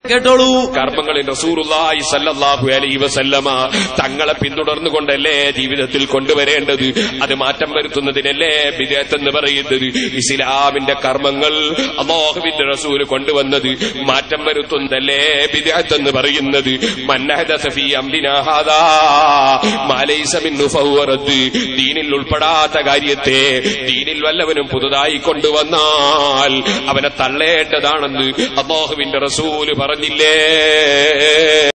കേട്ടോളൂ കർമ്മങ്ങളിൽ റസൂറുല്ലാഹി സല്ലല്ലാഹു അലൈഹി വസല്ലമ തങ്ങളെ പിന്തുടർന്നുകൊണ്ടല്ലേ ജീവിതത്തിൽ കൊണ്ടുവരേണ്ടത് അത് മാറ്റം വരുത്തുന്നതിനല്ലേ ബിദഅത്ത് എന്ന് പറയുന്നത് ഇസ്ലാമിന്റെ കർമ്മങ്ങൾ അല്ലാഹുവിന്റെ റസൂൽ കൊണ്ടുവന്നത് മാറ്റം വരുത്തുന്നതല്ലേ ബിദഅത്ത് എന്ന് പറയുന്നത് മന്നഹദസ ഫീ അംരിനാ ഹാദാ മാ ലൈസ മിൻഹു ഫഹുവ റദ്ദ് ദീനിൽ ഉൾപ്പെടാത്ത കാര്യത്തെ ദീനിൽ വല്ലവനും പുതുതായി കൊണ്ടുവന്നാൽ അവനെ തള്ളേണ്ടതാണെന്ന് അള്ളാഹുവിന്റെ റസൂല് പറഞ്ഞില്ലേ